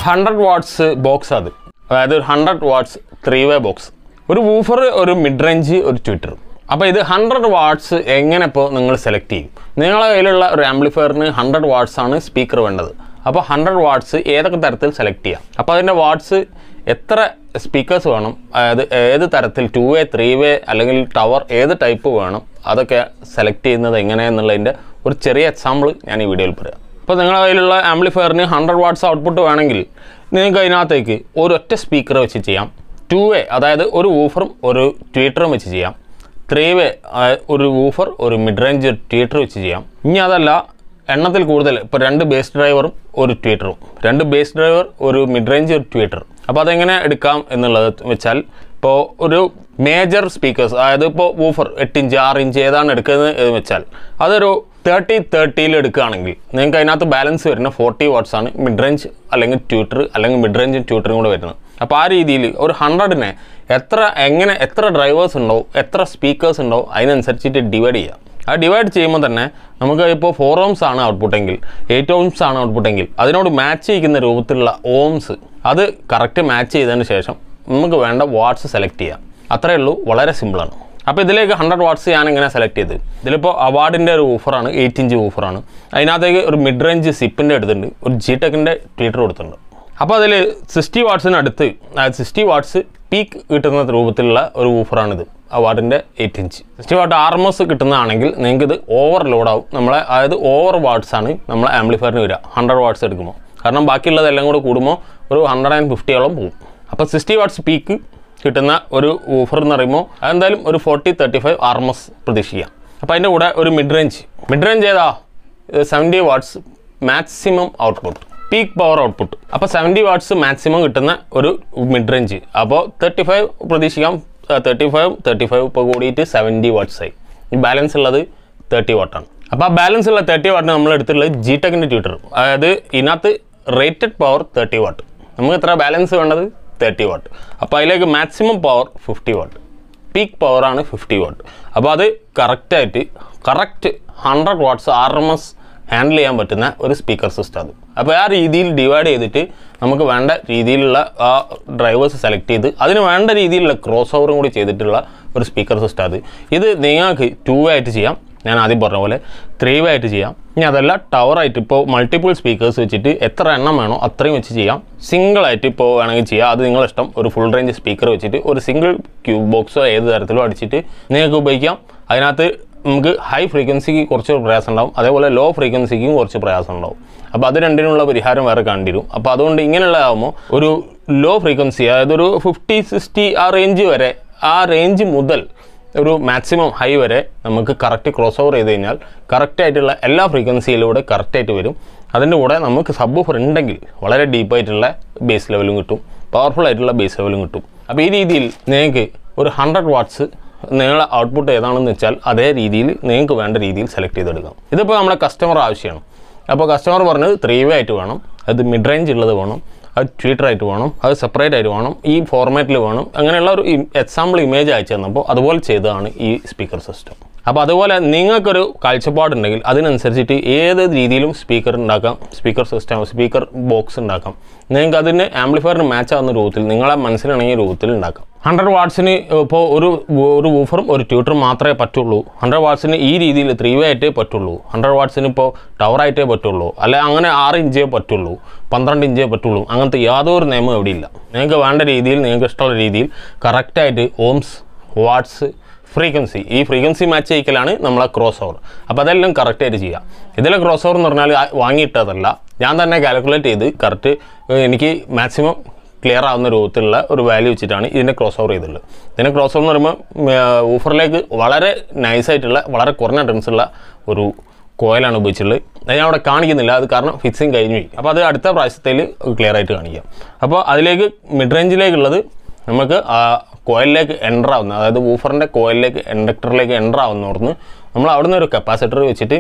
hundred watts box അത് അതായത് ഒരു hundred watts three way box ഒരു വൂഫർ ഒരു മിഡ് റേഞ്ച് ഒരു ട്വിറ്റർ അപ്പോൾ ഇത് ഹൺഡ്രഡ് വാട്ട്സ് എങ്ങനെ ഇപ്പോൾ നിങ്ങൾ സെലക്ട് ചെയ്യും നിങ്ങളുടെ കയ്യിലുള്ള ഒരു ആംപ്ലിഫയറിന് ഹൺഡ്രഡ് വാട്ട്സ് ആണ് സ്പീക്കർ വേണ്ടത് അപ്പോൾ ഹൺഡ്രഡ് വാട്ട്സ് ഏതൊക്കെ തരത്തിൽ സെലക്ട് ചെയ്യാം അപ്പോൾ അതിൻ്റെ വാട്ട്സ് എത്ര സ്പീക്കേഴ്സ് വേണം അതായത് ഏത് തരത്തിൽ ടു വേ ത്രീ വേ അല്ലെങ്കിൽ ടവർ ഏത് ടൈപ്പ് വേണം അതൊക്കെ സെലക്ട് ചെയ്യുന്നത് എങ്ങനെയെന്നുള്ളതിൻ്റെ ഒരു ചെറിയ എക്സാമ്പിൾ ഞാൻ ഈ വീഡിയോയിൽ പറയാം ഇപ്പോൾ നിങ്ങളുടെ കയ്യിലുള്ള ആംപ്ലിഫയറിന് ഹൺഡ്രഡ് വാട്ട്സ് ഔട്ട്പുട്ട് വേണമെങ്കിൽ നിങ്ങൾക്ക് അതിനകത്തേക്ക് ഒരൊറ്റ സ്പീക്കർ വെച്ച് ചെയ്യാം ടു വേ അതായത് ഒരു വൂഫറും ഒരു ട്വീറ്ററും വെച്ച് ചെയ്യാം ത്രീ വേ ഒരു വൂഫർ ഒരു മിഡ് റേഞ്ച് ട്വീറ്റർ വെച്ച് ചെയ്യാം ഇനി അതല്ല എണ്ണത്തിൽ കൂടുതൽ ഇപ്പോൾ രണ്ട് ബേസ് ഡ്രൈവറും ഒരു ട്വീറ്ററും രണ്ട് ബേസ് ഡ്രൈവർ ഒരു മിഡ് റേഞ്ച് ഒരു ട്വീറ്റർ അപ്പോൾ അതെങ്ങനെ എടുക്കാം എന്നുള്ളത് വെച്ചാൽ ഇപ്പോൾ ഒരു മേജർ സ്പീക്കേഴ്സ് അതായത് ഇപ്പോൾ വൂഫർ എട്ട് ഇഞ്ച് ആറ് ഇഞ്ച് ഏതാണ് എടുക്കുന്നത് എന്ന് വെച്ചാൽ അതൊരു തേർട്ടി തേർട്ടിയിൽ എടുക്കുകയാണെങ്കിൽ നിങ്ങൾക്ക് അതിനകത്ത് ബാലൻസ് വരുന്ന ഫോർട്ടി വാട്ട്സ് ആണ് മിഡ് റേഞ്ച് അല്ലെങ്കിൽ ട്യൂട്ടർ അല്ലെങ്കിൽ മിഡ് റേഞ്ചും ട്യൂട്ടറും കൂടെ വരുന്നത് അപ്പോൾ ആ രീതിയിൽ ഒരു ഹൺഡ്രഡിനെ എത്ര എങ്ങനെ എത്ര ഡ്രൈവേഴ്സ് ഉണ്ടോ എത്ര സ്പീക്കേഴ്സ് ഉണ്ടോ അതിനനുസരിച്ചിട്ട് ഡിവൈഡ് ചെയ്യാം ആ ഡിവൈഡ് ചെയ്യുമ്പോൾ തന്നെ നമുക്ക് ഇപ്പോൾ ഫോർ ഓംസ് ആണ് ഔട്ട്പുട്ട് എങ്കിൽ എയ്റ്റ് ഓംസ് ആണ് ഔട്ട്പുട്ട് എങ്കിൽ അതിനോട് മാച്ച് ചെയ്യുന്ന രൂപത്തിലുള്ള ഓംസ് അത് കറക്റ്റ് മാച്ച് ചെയ്തതിന് ശേഷം നമുക്ക് വേണ്ട വാട്ട്സ് സെലക്ട് ചെയ്യാം അത്രയേ ഉള്ളൂ വളരെ സിമ്പിളാണ് അപ്പോൾ ഇതിലേക്ക് ഹൺഡ്രഡ് വാട്ട്സ് ഞാൻ ഇങ്ങനെ സെലക്ട് ചെയ്ത് ഇതിലിപ്പോൾ അവാർഡിൻ്റെ ഒരു ഊഫറാണ് എയ്റ്റ് ഇഞ്ച് ഊഫറാണ് അതിനകത്തേക്ക് ഒരു മിഡ് റേഞ്ച് സിപ്പിൻ്റെ എടുത്തിട്ടുണ്ട് ഒരു ജി ടെക്കിൻ്റെ ട്വീറ്റർ കൊടുത്തിട്ടുണ്ട് അപ്പോൾ അതിൽ സിക്സ്റ്റി വാട്ട്സിന് അടുത്ത് അതായത് സിക്സ്റ്റി വാട്ട്സ് പീക്ക് കിട്ടുന്ന രൂപത്തിലുള്ള ഒരു ഊഫറാണിത് അവാർഡിൻ്റെ eight inch sixty watt R M S കിട്ടുന്നതാണെങ്കിൽ നിങ്ങൾക്ക് ഇത് ഓവർ ലോഡാവും നമ്മളെ അതായത് ഓവർ വാട്ട്സ് ആണ് നമ്മളെ ആംപ്ലിഫയറിന് വരിക ഹൺഡ്രഡ് വാട്ട്സ് എടുക്കുമ്പോൾ കാരണം ബാക്കിയുള്ളതെല്ലാം കൂടെ കൂടുമ്പോൾ ഒരു ഹൺഡ്രഡ് ആൻഡ് ഫിഫ്റ്റിയോളം പോകും അപ്പോൾ സിക്സ്റ്റി വാട്ട്സ് പീക്ക് കിട്ടുന്ന ഒരു ഓഫർ എന്ന് പറയുമ്പോൾ അതെന്തായാലും ഒരു forty thirty five R M S പ്രതീക്ഷിക്കാം അപ്പോൾ അതിൻ്റെ കൂടെ ഒരു മിഡ് റേഞ്ച് മിഡ് റേഞ്ച് ഏതാ seventy watts maximum output peak power output അപ്പോൾ സെവൻറ്റി വാട്ട്സ് മാക്സിമം കിട്ടുന്ന ഒരു മിഡ് റേഞ്ച് അപ്പോൾ തേർട്ടി ഫൈവ് പ്രതീക്ഷിക്കാം തേർട്ടി ഫൈവ് തേർട്ടി ഫൈവ് ഇപ്പോൾ കൂടിയിട്ട് സെവൻറ്റി വാട്ട്സ് ആയി ഈ ബാലൻസ് ഉള്ളത് തേർട്ടി വാട്ടാണ് അപ്പോൾ ആ ബാലൻസ് ഉള്ള തേർട്ടി വാട്ടിന് നമ്മൾ എടുത്തിട്ടുള്ളത് ജി ടെക്കിൻ്റെ ട്യൂട്ടർ അതായത് ഇതിനകത്ത് റേറ്റഡ് പവർ തേർട്ടി വാട്ട് നമുക്ക് എത്ര ബാലൻസ് വേണ്ടത് തേർട്ടി വാട്ട് അപ്പോൾ അതിലേക്ക് maximum power fifty watt peak പവറാണ് ഫിഫ്റ്റി വാട്ട് അപ്പോൾ അത് കറക്റ്റായിട്ട് correct hundred watts R M S handle ചെയ്യാൻ പറ്റുന്ന ഒരു സ്പീക്കർ സിസ്റ്റം അത് അപ്പോൾ ആ രീതിയിൽ ഡിവൈഡ് ചെയ്തിട്ട് നമുക്ക് വേണ്ട രീതിയിലുള്ള ആ ഡ്രൈവേഴ്സ് സെലക്ട് ചെയ്ത് അതിന് വേണ്ട രീതിയിലുള്ള ക്രോസ് ഓവറും കൂടി ചെയ്തിട്ടുള്ള ഒരു സ്പീക്കർ സിസ്റ്റം അത് ഇത് നിങ്ങൾക്ക് ടു വേ ആയിട്ട് ചെയ്യാം ഞാൻ ആദ്യം പറഞ്ഞ പോലെ ത്രീ വേ ആയിട്ട് ചെയ്യാം ഇനി അതല്ല ടവറായിട്ട് ഇപ്പോൾ മൾട്ടിപ്പിൾ സ്പീക്കേഴ്സ് വെച്ചിട്ട് എത്ര എണ്ണം വേണോ അത്രയും വെച്ച് ചെയ്യാം സിംഗിൾ ആയിട്ട് ഇപ്പോൾ വേണമെങ്കിൽ ചെയ്യാം അത് നിങ്ങളുടെ ഇഷ്ടം ഒരു ഫുൾ റേഞ്ച് സ്പീക്കർ വെച്ചിട്ട് ഒരു സിംഗിൾ ക്യൂബ് ബോക്സോ ഏത് തരത്തിലും അടിച്ചിട്ട് നിങ്ങൾക്ക് ഉപയോഗിക്കാം അതിനകത്ത് നമുക്ക് ഹൈ ഫ്രീക്വൻസിക്ക് കുറച്ച് പ്രയാസം ഉണ്ടാവും അതേപോലെ ലോ ഫ്രീക്വൻസിക്കും കുറച്ച് പ്രയാസം ഉണ്ടാവും അപ്പോൾ അത് രണ്ടിനുള്ള പരിഹാരം വേറെ കണ്ടിരും അപ്പോൾ അതുകൊണ്ട് ഇങ്ങനെയുള്ളതാകുമ്പോൾ ഒരു ലോ ഫ്രീക്വൻസി അതായത് ഒരു ഫിഫ്റ്റി സിക്സ്റ്റി ആ റേഞ്ച് വരെ ആ റേഞ്ച് മുതൽ ഒരു മാക്സിമം ഹൈ വരെ നമുക്ക് കറക്റ്റ് ക്രോസ് ഓവർ ചെയ്ത് കഴിഞ്ഞാൽ കറക്റ്റായിട്ടുള്ള എല്ലാ ഫ്രീക്വൻസിയിലൂടെ കറക്റ്റായിട്ട് വരും അതിൻ്റെ കൂടെ നമുക്ക് സബ് ഓഫർ ഉണ്ടെങ്കിൽ വളരെ ഡീപ്പായിട്ടുള്ള ബേസ് ലെവലും കിട്ടും പവർഫുൾ ആയിട്ടുള്ള ബേസ് ലെവലും കിട്ടും അപ്പോൾ ഈ രീതിയിൽ നിങ്ങൾക്ക് ഒരു ഹൺഡ്രഡ് വാട്ട്സ് നിങ്ങളുടെ ഔട്ട്പുട്ട് ഏതാണെന്ന് വെച്ചാൽ അതേ രീതിയിൽ നിങ്ങൾക്ക് വേണ്ട രീതിയിൽ സെലക്ട് ചെയ്തെടുക്കാം ഇതിപ്പോൾ നമ്മുടെ കസ്റ്റമർ ആവശ്യമാണ് അപ്പോൾ കസ്റ്റമർ പറഞ്ഞത് ത്രീ വേ ആയിട്ട് വേണം അത് മിഡ് റേഞ്ച് ഉള്ളത് വേണം അത് ട്വീറ്റർ ആയിട്ട് വേണം അത് സെപ്പറേറ്റ് ആയിട്ട് വേണം ഈ ഫോർമാറ്റിൽ വേണം അങ്ങനെയുള്ള ഒരു എക്സാമ്പിൾ ഇമേജ് അയച്ചു തന്നപ്പോൾ അതുപോലെ ചെയ്തതാണ് ഈ സ്പീക്കർ സിസ്റ്റം അപ്പോൾ അതുപോലെ നിങ്ങൾക്കൊരു കാഴ്ചപ്പാടുണ്ടെങ്കിൽ അതിനനുസരിച്ചിട്ട് ഏത് രീതിയിലും സ്പീക്കർ ഉണ്ടാക്കാം സ്പീക്കർ സിസ്റ്റം സ്പീക്കർ ബോക്സ് ഉണ്ടാക്കാം നിങ്ങൾക്ക് അതിന് ആംപ്ലിഫയറിന് മാച്ച് ആവുന്ന രൂപത്തിൽ നിങ്ങളെ മനസ്സിലിണങ്ങിയ രൂപത്തിൽ ഉണ്ടാക്കാം ഹൺഡ്രഡ് വാട്ട്സിന് ഇപ്പോൾ ഒരു ഒരു വൂഫറും ഒരു ട്യൂട്ടറും മാത്രമേ പറ്റുള്ളൂ ഹൺഡ്രഡ് വാട്ട്സിന് ഈ രീതിയിൽ ത്രീ വേ ആയിട്ടേ പറ്റുള്ളൂ ഹൺഡ്രഡ് വാട്ട്സിന് ഇപ്പോൾ ടവറായിട്ടേ പറ്റുള്ളൂ അല്ലെ അങ്ങനെ ആറ് ഇഞ്ചേ പറ്റുള്ളൂ പന്ത്രണ്ട് ഇഞ്ചേ പറ്റുള്ളൂ അങ്ങനത്തെ യാതൊരു നിയമം എവിടെയില്ല നിങ്ങൾക്ക് വേണ്ട രീതിയിൽ നിങ്ങൾക്ക് ഇഷ്ടമുള്ള രീതിയിൽ കറക്റ്റായിട്ട് ഓംസ് വാട്ട്സ് ഫ്രീക്വൻസി ഈ ഫ്രീക്വൻസി മാച്ച് ചെയ്യിക്കലാണ് നമ്മളെ ക്രോസ് ഓവർ അപ്പോൾ അതെല്ലാം കറക്റ്റായിട്ട് ചെയ്യാം ഇതിലെ ക്രോസ് ഓവർ എന്ന് പറഞ്ഞാൽ ആ- വാങ്ങിയിട്ടതല്ല ഞാൻ തന്നെ കാൽക്കുലേറ്റ് ചെയ്ത് കറക്റ്റ് എനിക്ക് മാക്സിമം ക്ലിയർ ആവുന്ന രൂപത്തിലുള്ള ഒരു വാല്യൂ വെച്ചിട്ടാണ് ഇതിൻ്റെ ക്രോസ് ഓവർ ചെയ്തിട്ടുള്ളത് ഇതിൻ്റെ ക്രോസ് ഓവർ എന്ന് പറയുമ്പോൾ ഊഫറിലേക്ക് വളരെ നൈസായിട്ടുള്ള വളരെ കുറഞ്ഞ ടെൻസ് ഉള്ള ഒരു കോയിലാണ് ഉപയോഗിച്ചിട്ടുള്ളത് അത് ഞാൻ അവിടെ കാണിക്കുന്നില്ല അത് കാരണം ഫിക്സിങ് കഴിഞ്ഞു പോയി അപ്പോൾ അത് അടുത്ത പ്രാവശ്യത്തിൽ ക്ലിയർ ആയിട്ട് കാണിക്കാം അപ്പോൾ അതിലേക്ക് മിഡ് റേഞ്ചിലേക്കുള്ളത് നമുക്ക് ആ കോയിലിലേക്ക് എൻ്റർ ആവുന്ന അതായത് വൂഫറിൻ്റെ കോയിലിലേക്ക് ഇൻഡക്ടറിലേക്ക് എൻ്റർ ആവുന്നോർന്ന് നമ്മൾ അവിടെ നിന്ന് ഒരു കപ്പാസിറ്റർ വെച്ചിട്ട്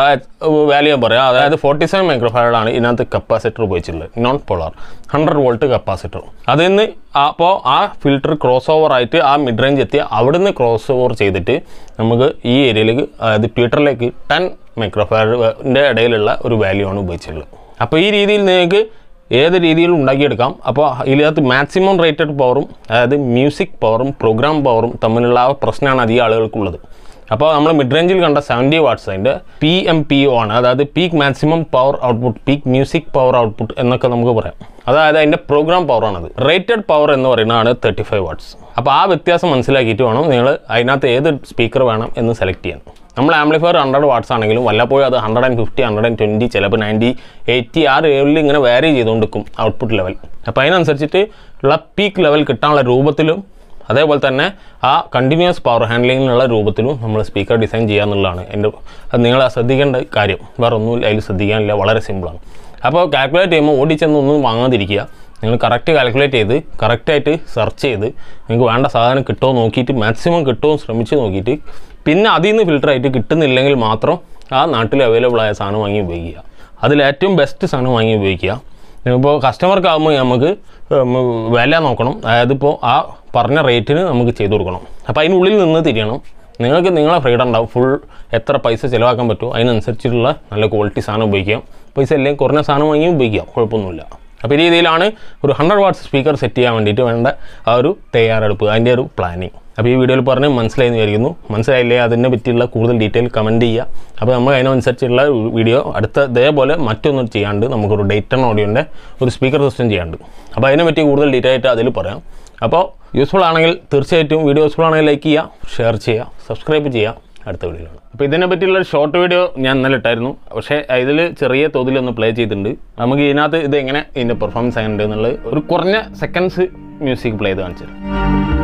വാല്യൂ ഞാൻ പറയാം അതായത് ഫോർട്ടി സെവൻ മൈക്രോഫാഡാണ് ഇതിനകത്ത് കപ്പാസിറ്റർ ഉപയോഗിച്ചിട്ടുള്ളത് non polar hundred volt capacitor അതിൽ നിന്ന് അപ്പോൾ ആ ഫിൽറ്റർ ക്രോസ് ഓവർ ആയിട്ട് ആ മിഡ് റേഞ്ച് എത്തി അവിടുന്ന് ക്രോസ് ഓവർ ചെയ്തിട്ട് നമുക്ക് ഈ ഏരിയയിലേക്ക് അതായത് ട്വിറ്ററിലേക്ക് ടെൻ മൈക്രോഫാഡിൻ്റെ ഇടയിലുള്ള ഒരു വാല്യൂ ആണ് ഉപയോഗിച്ചിട്ടുള്ളത് അപ്പോൾ ഈ രീതിയിൽ നിങ്ങൾക്ക് ഏത് രീതിയിലും ഉണ്ടാക്കിയെടുക്കാം അപ്പോൾ ഇതിനകത്ത് മാക്സിമം റേറ്റഡ് പവറും അതായത് മ്യൂസിക് പവറും പ്രോഗ്രാം പവറും തമ്മിലുള്ള ആ പ്രശ്നമാണ് അധികം ആളുകൾക്കുള്ളത് അപ്പോൾ നമ്മൾ മിഡ് റേഞ്ചിൽ കണ്ട സെവൻറ്റി വാട്ട്സ് അതിൻ്റെ പി എം പി ഒ ആണ് അതായത് peak maximum power output peak music power output എന്നൊക്കെ നമുക്ക് പറയാം അതായത് അതിൻ്റെ പ്രോഗ്രാം പവറാണത് റേറ്റഡ് പവർ എന്ന് പറയുന്നതാണ് തേർട്ടി ഫൈവ് വാട്ട്സ് അപ്പോൾ ആ വ്യത്യാസം മനസ്സിലാക്കിയിട്ട് വേണം നിങ്ങൾ അതിനകത്ത് ഏത് സ്പീക്കർ വേണം എന്ന് സെലക്ട് ചെയ്യാൻ നമ്മൾ ആംപ്ലിഫയർ ഹൺഡ്രഡ് വാട്ട്സ് ആണെങ്കിലും വല്ലപ്പോഴും അത് hundred and fifty hundred and twenty ചിലപ്പോൾ നയൻറ്റി എയ്റ്റി ആ ലെവലിൽ ഇങ്ങനെ വേരി ചെയ്തുകൊണ്ടിരിക്കും ഔട്ട്പുട്ട് ലെവൽ അപ്പോൾ അതിനനുസരിച്ചിട്ട് ഉള്ള പീക്ക് ലെവൽ കിട്ടാനുള്ള രൂപത്തിലും അതേപോലെ തന്നെ ആ കണ്ടിന്യൂസ് പവർ ഹാൻഡ്ലിങ്ങിനുള്ള രൂപത്തിലും നമ്മൾ സ്പീക്കർ ഡിസൈൻ ചെയ്യുക എന്നുള്ളതാണ് എൻ്റെ അത് നിങ്ങൾ ശ്രദ്ധിക്കേണ്ട കാര്യം വേറെ ഒന്നും അതിൽ ശ്രദ്ധിക്കാനില്ല വളരെ സിമ്പിളാണ് അപ്പോൾ കാൽക്കുലേറ്റ് ചെയ്യുമ്പോൾ ഓടിച്ചെന്ന് ഒന്നും വാങ്ങാതിരിക്കുക നിങ്ങൾ കറക്റ്റ് കാൽക്കുലേറ്റ് ചെയ്ത് കറക്റ്റായിട്ട് സെർച്ച് ചെയ്ത് നിങ്ങൾക്ക് വേണ്ട സാധനം കിട്ടുമോ നോക്കിയിട്ട് മാക്സിമം കിട്ടുമോ ശ്രമിച്ച് നോക്കിയിട്ട് പിന്നെ അതിൽ നിന്ന് ഫിൽറ്റർ ആയിട്ട് കിട്ടുന്നില്ലെങ്കിൽ മാത്രം ആ നാട്ടിൽ അവൈലബിൾ ആയ സാധനം വാങ്ങി ഉപയോഗിക്കുക അതിൽ ഏറ്റവും ബെസ്റ്റ് സാധനം വാങ്ങി ഉപയോഗിക്കുക ഇപ്പോൾ കസ്റ്റമർക്കാകുമ്പോൾ നമുക്ക് ഉം, വില നോക്കണം അതായത് ഇപ്പോൾ ആ പറഞ്ഞ റേറ്റിന് നമുക്ക് ചെയ്തു കൊടുക്കണം അപ്പോൾ അതിനുള്ളിൽ നിന്ന് തിരിയണം നിങ്ങൾക്ക് നിങ്ങളെ ഫ്രീഡം ഉണ്ടാവും ഫുൾ എത്ര പൈസ ചിലവാക്കാൻ പറ്റുമോ അതിനനുസരിച്ചിട്ടുള്ള നല്ല ക്വാളിറ്റി സാധനം ഉപയോഗിക്കാം പൈസ അല്ലെങ്കിൽ കുറഞ്ഞ സാധനം വാങ്ങി ഉപയോഗിക്കാം കുഴപ്പമൊന്നുമില്ല അപ്പോൾ ഈ രീതിയിലാണ് ഒരു ഹൺഡ്രഡ് വാട്ട്സ് സ്പീക്കർ സെറ്റ് ചെയ്യാൻ വേണ്ടിയിട്ട് വേണ്ട ആ ഒരു തയ്യാറെടുപ്പ് അതിൻ്റെ ഒരു പ്ലാനിങ് അപ്പോൾ ഈ വീഡിയോയിൽ പറഞ്ഞ് മനസ്സിലായി എന്ന് വിചാരിക്കുന്നു മനസ്സിലായില്ലേ അതിനെ പറ്റിയുള്ള കൂടുതൽ ഡീറ്റെയിൽ കമൻറ്റ് ചെയ്യുക അപ്പോൾ നമ്മൾ അതിനനുസരിച്ചുള്ള വീഡിയോ അടുത്ത ഇതേപോലെ മറ്റൊന്നും ചെയ്യാണ്ട് നമുക്കൊരു ഡേറ്റൺ ഓഡിയോൻ്റെ ഒരു സ്പീക്കർ സിസ്റ്റം ചെയ്യാണ്ട് അപ്പോൾ അതിനെ പറ്റി കൂടുതൽ ഡീറ്റെയിൽ ആയിട്ട് അതിൽ പറയാം അപ്പോൾ യൂസ്ഫുൾ ആണെങ്കിൽ തീർച്ചയായിട്ടും വീഡിയോ യൂസ്ഫുൾ ആണെങ്കിൽ ലൈക്ക് ചെയ്യുക ഷെയർ ചെയ്യുക സബ്സ്ക്രൈബ് ചെയ്യുക അടുത്ത വീഡിയോയിലാണ് അപ്പോൾ ഇതിനെ പറ്റിയുള്ള ഒരു ഷോർട്ട് വീഡിയോ ഞാൻ ഇന്നലെ ഇട്ടായിരുന്നു പക്ഷേ ഇതിൽ ചെറിയ തോതിലൊന്ന് പ്ലേ ചെയ്തിട്ടുണ്ട് നമുക്ക് ഇതിനകത്ത് ഇത് എങ്ങനെ ഇതിൻ്റെ പെർഫോമൻസ് എങ്ങനെ ഉണ്ട് എന്നുള്ളത് ഒരു കുറഞ്ഞ സെക്കൻഡ്സ് മ്യൂസിക് പ്ലേ ചെയ്ത് കാണിച്ചു തരാം